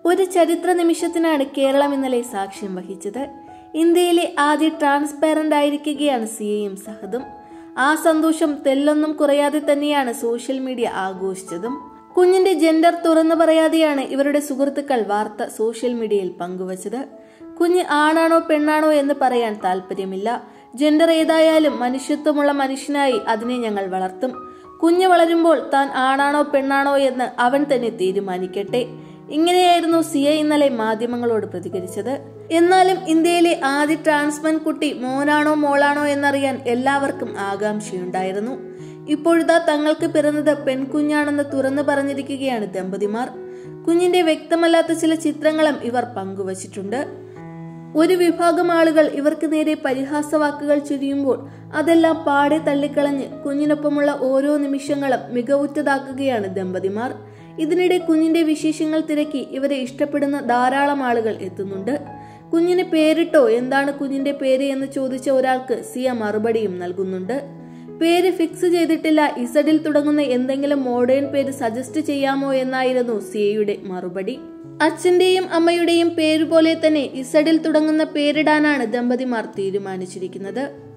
ഒരു ചരിത്ര നിമിഷത്തിനാണ് കേരളം ഇന്നലെ സാക്ഷ്യം വഹിച്ചത് ഇന്ത്യയിലെ ആദ്യ ട്രാൻസ്പാരന്റ് ആയിരിക്കുകയാണ് സിയയും സഹദും ആ സന്തോഷം തെല്ലൊന്നും കുറയാതെ തന്നെയാണ് സോഷ്യൽ മീഡിയ ആഘോഷിച്ചതും കുഞ്ഞിന്റെ ജെൻഡർ തുറന്നു പറയാതെയാണ് ഇവരുടെ സുഹൃത്തുക്കൾ വാർത്ത സോഷ്യൽ മീഡിയയിൽ പങ്കുവച്ചത് കുഞ്ഞ് ആണാണോ പെണ്ണാണോ എന്ന് പറയാൻ താല്പര്യമില്ല ജെൻഡർ ഏതായാലും മനുഷ്യത്വമുള്ള മനുഷ്യനായി അതിനെ ഞങ്ങൾ വളർത്തും കുഞ്ഞ് വളരുമ്പോൾ താൻ ആണാണോ പെണ്ണാണോ എന്ന് അവൻ തന്നെ തീരുമാനിക്കട്ടെ ഇങ്ങനെയായിരുന്നു സിയ ഇന്നലെ മാധ്യമങ്ങളോട് പ്രതികരിച്ചത് എന്നാലും ഇന്ത്യയിലെ ആദ്യ ട്രാൻസ്മൻ കുട്ടി മോനാണോ മോളാണോ എന്നറിയാൻ എല്ലാവർക്കും ആകാംക്ഷയുണ്ടായിരുന്നു ഇപ്പോഴിതാ തങ്ങൾക്ക് പിറന്നത് പെൺകുഞ്ഞാണെന്ന് തുറന്നു പറഞ്ഞിരിക്കുകയാണ് ദമ്പതിമാർ കുഞ്ഞിന്റെ വ്യക്തമല്ലാത്ത ചില ചിത്രങ്ങളും ഇവർ പങ്കുവച്ചിട്ടുണ്ട് ഒരു വിഭാഗം ആളുകൾ ഇവർക്ക് നേരെ പരിഹാസവാക്കുകൾ ചുരിയുമ്പോൾ അതെല്ലാം പാടെ തള്ളിക്കളഞ്ഞ് കുഞ്ഞിനൊപ്പമുള്ള ഓരോ നിമിഷങ്ങളും മികവുറ്റതാക്കുകയാണ് ദമ്പതിമാർ ഇതിനിടെ കുഞ്ഞിന്റെ വിശേഷങ്ങൾ തിരക്കി ഇവരെ ഇഷ്ടപ്പെടുന്ന ധാരാളം ആളുകൾ എത്തുന്നുണ്ട് കുഞ്ഞിന് പേരിട്ടോ എന്താണ് കുഞ്ഞിന്റെ പേര് എന്ന് ചോദിച്ച ഒരാൾക്ക് സിയ മറുപടിയും നൽകുന്നുണ്ട് പേര് ഫിക്സ് ചെയ്തിട്ടില്ല ഇസഡിൽ തുടങ്ങുന്ന എന്തെങ്കിലും മോഡേൺ പേര് സജസ്റ്റ് ചെയ്യാമോ എന്നായിരുന്നു സിയയുടെ മറുപടി അച്ഛന്റെയും അമ്മയുടെയും പേര് പോലെ തന്നെ ഇസഡിൽ തുടങ്ങുന്ന പേരിടാനാണ് ദമ്പതിമാർ തീരുമാനിച്ചിരിക്കുന്നത്